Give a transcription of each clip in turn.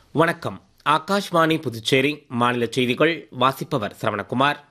வணக்கம் ஆகாஷ்வாணி புதுச்சேரி மாநில செய்திகள் வாசிப்பவர் சரவணகுமார்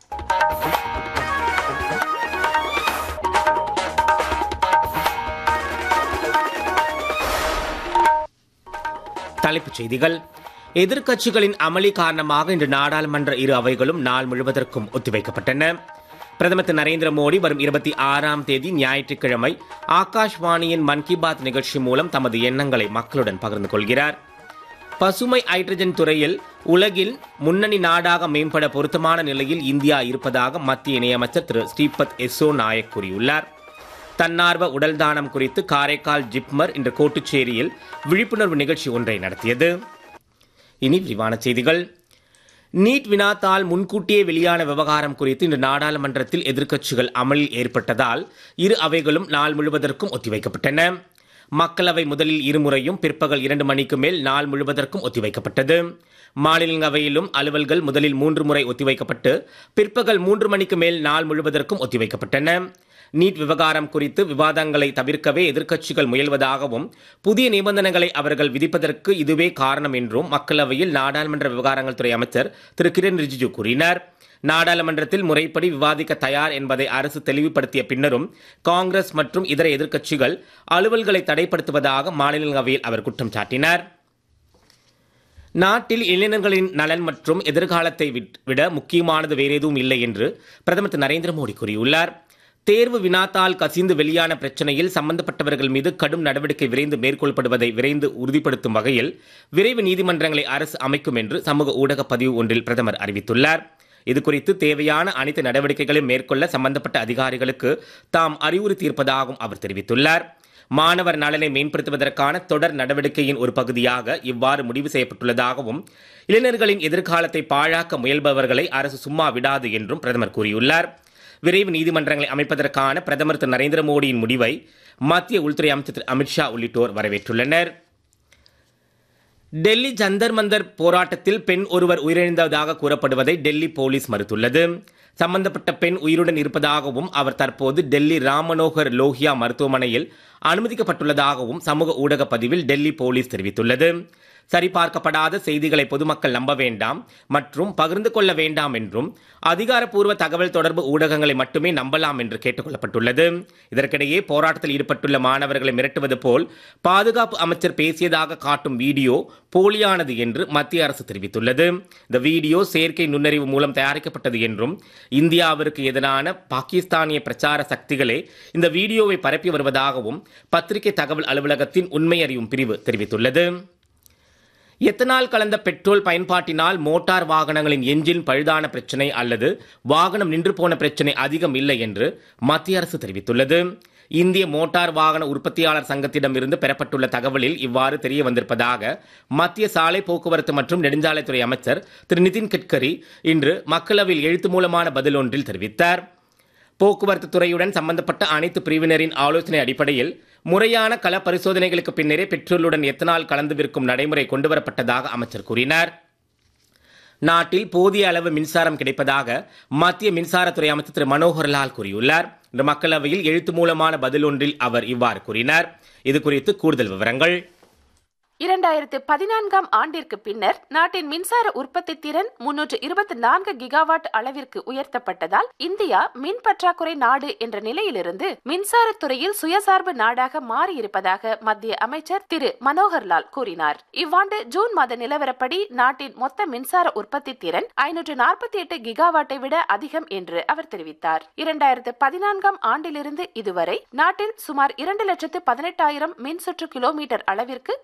தலைப்புச் செய்திகள் எதிர்க்கட்சிகளின் அமளி காரணமாக இன்று நாடாளுமன்ற இரு அவைகளும் நாள் முழுவதற்கும் ஒத்திவைக்கப்பட்டன பிரதமர் திரு நரேந்திர மோடி வரும் இருபத்தி ஆறாம் தேதி ஞாயிற்றுக்கிழமை ஆகாஷ்வாணியின் மன் கி பாத் நிகழ்ச்சி மூலம் தமது எண்ணங்களை மக்களுடன் பகிர்ந்து கொள்கிறார் பசுமை ஹைட்ரஜன் துறையில் உலகில் முன்னணி நாடாக மேம்பட பொருத்தமான நிலையில் இந்தியா இருப்பதாக மத்திய இணையமைச்சர் திரு ஸ்ரீபத் எஸ்ஸோ நாயக் கூறியுள்ளார் தன்னார்வ உடல் தானம் குறித்து காரைக்கால் ஜிப்மர் இன்று கோட்டுச்சேரியில் விழிப்புணர்வு நிகழ்ச்சி ஒன்றை நடத்தியது இனி விரிவான செய்திகள் நீட் வினாத்தால் முன்கூட்டியே வெளியான விவகாரம் குறித்து இன்று நாடாளுமன்றத்தில் எதிர்க்கட்சிகள் அமளில் ஏற்பட்டதால் இரு அவைகளும் நாள் முழுவதற்கும் ஒத்திவைக்கப்பட்டன மக்களவை முதலில் இருமுறையும் பிற்பகல் இரண்டு மணிக்கு மேல் நாள் முழுவதற்கும் ஒத்திவைக்கப்பட்டது மாநிலங்களவையிலும் அலுவல்கள் முதலில் மூன்று முறை ஒத்திவைக்கப்பட்டு பிற்பகல் மூன்று மணிக்கு மேல் நாள் முழுவதற்கும் ஒத்திவைக்கப்பட்டன நீட் விவகாரம் குறித்து விவாதங்களை தவிர்க்கவே எதிர்க்கட்சிகள் முயல்வதாகவும் புதிய நிபந்தனைகளை அவர்கள் விதிப்பதற்கு இதுவே காரணம் என்றும் மக்களவையில் நாடாளுமன்ற விவகாரங்கள் துறை அமைச்சர் திரு கிரண் ரிஜிஜு கூறினார் நாடாளுமன்றத்தில் முறைப்படி விவாதிக்க தயார் என்பதை அரசு தெளிவுபடுத்திய பின்னரும் காங்கிரஸ் மற்றும் இதர எதிர்க்கட்சிகள் அலுவல்களை தடைப்படுத்துவதாக மாநிலங்களவையில் அவர் குற்றம் சாட்டினார் நாட்டில் இளைஞர்களின் நலன் மற்றும் எதிர்காலத்தை விட முக்கியமானது வேறு எதுவும் இல்லை என்று பிரதமர் திரு நரேந்திர மோடி கூறியுள்ளார் தேர்வு வினாத்தால் கசிந்து வெளியான பிரச்சனையில் சம்பந்தப்பட்டவர்கள் மீது கடும் நடவடிக்கை விரைந்து மேற்கொள்ளப்படுவதை விரைந்து உறுதிப்படுத்தும் வகையில் விரைவு நீதிமன்றங்களை அரசு அமைக்கும் என்று சமூக ஊடக பதிவு ஒன்றில் பிரதமர் அறிவித்துள்ளார் இதுகுறித்து தேவையான அனைத்து நடவடிக்கைகளையும் மேற்கொள்ள சம்பந்தப்பட்ட அதிகாரிகளுக்கு தாம் அறிவுறுத்தியிருப்பதாகவும் அவர் தெரிவித்துள்ளார் மாணவர் நலனை மேம்படுத்துவதற்கான தொடர் நடவடிக்கையின் ஒரு பகுதியாக இவ்வாறு முடிவு செய்யப்பட்டுள்ளதாகவும் இளைஞர்களின் எதிர்காலத்தை பாழாக்க முயல்பவர்களை அரசு சும்மா விடாது என்றும் பிரதமர் கூறியுள்ளார் விரைவு நீதிமன்றங்களை அமைப்பதற்கான பிரதமர் திரு நரேந்திர மோடியின் முடிவை மத்திய உள்துறை அமைச்சர் திரு அமித்ஷா உள்ளிட்டோர் வரவேற்றுள்ளனர் டெல்லி ஜந்தர் மந்தர் போராட்டத்தில் பெண் ஒருவர் உயிரிழந்ததாக கூறப்படுவதை டெல்லி போலீஸ் மறுத்துள்ளது சம்பந்தப்பட்ட பெண் உயிருடன் இருப்பதாகவும் அவர் தற்போது டெல்லி ராம் மனோகர் லோஹியா மருத்துவமனையில் அனுமதிக்கப்பட்டுள்ளதாகவும் சமூக ஊடக பதிவில் டெல்லி போலீஸ் தெரிவித்துள்ளது சரிபார்க்கப்படாத செய்திகளை பொதுமக்கள் நம்ப வேண்டாம் மற்றும் பகிர்ந்து கொள்ள வேண்டாம் என்றும் அதிகாரப்பூர்வ தகவல் தொடர்பு ஊடகங்களை மட்டுமே நம்பலாம் என்று கேட்டுக் கொள்ளப்பட்டுள்ளது இதற்கிடையே போராட்டத்தில் ஈடுபட்டுள்ள மாணவர்களை மிரட்டுவது போல் பாதுகாப்பு அமைச்சர் பேசியதாக காட்டும் வீடியோ போலியானது என்று மத்திய அரசு தெரிவித்துள்ளது இந்த வீடியோ செயற்கை நுண்ணறிவு மூலம் தயாரிக்கப்பட்டது என்றும் இந்தியாவிற்கு எதிரான பாகிஸ்தானிய பிரச்சார சக்திகளே இந்த வீடியோவை பரப்பி வருவதாகவும் பத்திரிகை தகவல் அலுவலகத்தின் உண்மை அறியும் பிரிவு தெரிவித்துள்ளது எத்தனால் கலந்த பெட்ரோல் பயன்பாட்டினால் மோட்டார் வாகனங்களின் எஞ்சின் பழுதான பிரச்சினை அல்லது வாகனம் நின்று போன பிரச்சினை அதிகம் இல்லை என்று மத்திய அரசு தெரிவித்துள்ளது இந்திய மோட்டார் வாகன உற்பத்தியாளர் சங்கத்திடமிருந்து பெறப்பட்டுள்ள தகவலில் இவ்வாறு தெரிய வந்திருப்பதாக மத்திய சாலை போக்குவரத்து மற்றும் நெடுஞ்சாலைத்துறை அமைச்சர் திரு நிதின் கட்கரி இன்று மக்களவையில் எழுத்து மூலமான பதில் ஒன்றில் தெரிவித்தார் போக்குவரத்து துறையுடன் சம்பந்தப்பட்ட அனைத்து பிரிவினரின் ஆலோசனை அடிப்படையில் முறையான கள பரிசோதனைகளுக்கு பின்னரே பெட்ரோலுடன் எத்தனால் கலந்து விற்கும் நடைமுறை கொண்டுவரப்பட்டதாக அமைச்சர் கூறினார் நாட்டில் போதிய அளவு மின்சாரம் கிடைப்பதாக மத்திய மின்சாரத்துறை அமைச்சர் திரு மனோகர்லால் கூறியுள்ளார் இன்று மக்களவையில் எழுத்து மூலமான பதில் ஒன்றில் அவர் இவ்வாறு கூறினார் இது குறித்து கூடுதல் விவரங்கள் இரண்டாயிரத்து பதினான்காம் ஆண்டிற்கு பின்னர் நாட்டின் மின்சார உற்பத்தி திறன் முன்னூற்று இருபத்தி நான்கு கிகாவாட் அளவிற்கு உயர்த்தப்பட்டதால் இந்தியா மின் பற்றாக்குறை நாடு என்ற நிலையிலிருந்து மின்சாரத்துறையில் சுயசார்பு நாடாக மாறியிருப்பதாக மத்திய அமைச்சர் திரு மனோகர்லால் கூறினார் இவ்வாண்டு ஜூன் மாத நிலவரப்படி நாட்டின் மொத்த மின்சார உற்பத்தி திறன் ஐநூற்று நாற்பத்தி எட்டு கிகாவாட்டை விட அதிகம் என்று அவர் தெரிவித்தார் இரண்டாயிரத்து பதினான்காம் ஆண்டிலிருந்து இதுவரை நாட்டில் சுமார் இரண்டு லட்சத்து பதினெட்டாயிரம் மின் சுற்று கிலோமீட்டர் அளவிற்கு